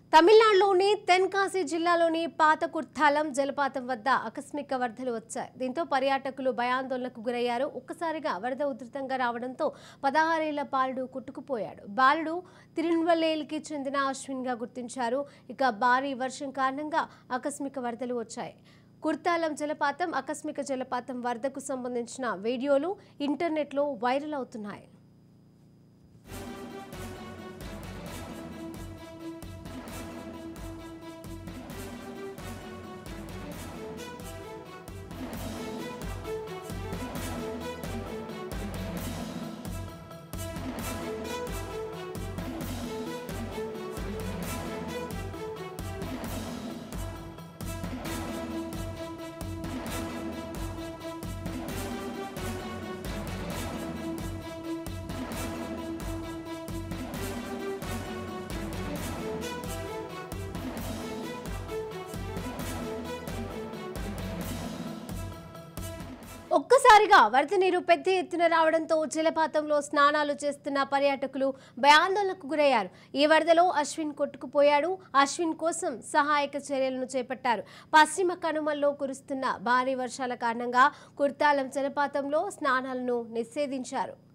తమిళనాడులోని తెన్కాసి జిల్లాలోని పాత కుర్తాలం జలపాతం వద్ద ఆకస్మిక వరదలు వచ్చాయి దీంతో పర్యాటకులు భయాందోళనకు గురయ్యారు ఒక్కసారిగా వరద ఉధృతంగా రావడంతో పదహారేళ్ల బాలుడు కొట్టుకుపోయాడు బాలుడు తిరువల్లేలికి చెందిన అశ్విన్గా గుర్తించారు ఇక భారీ వర్షం కారణంగా ఆకస్మిక వరదలు వచ్చాయి కుర్తాలం జలపాతం ఆకస్మిక జలపాతం వరదకు సంబంధించిన వీడియోలు ఇంటర్నెట్లో వైరల్ అవుతున్నాయి ఒక్కసారిగా వరద నీరు పెద్ద ఎత్తున రావడంతో జలపాతంలో స్నానాలు చేస్తున్న పర్యాటకులు భయాందోళనకు గురయ్యారు ఈ వరదలో అశ్విన్ కొట్టుకుపోయాడు అశ్విన్ కోసం సహాయక చర్యలను చేపట్టారు పశ్చిమ కనుమల్లో కురుస్తున్న భారీ వర్షాల కారణంగా కుర్తాలం జలపాతంలో స్నానాలను నిషేధించారు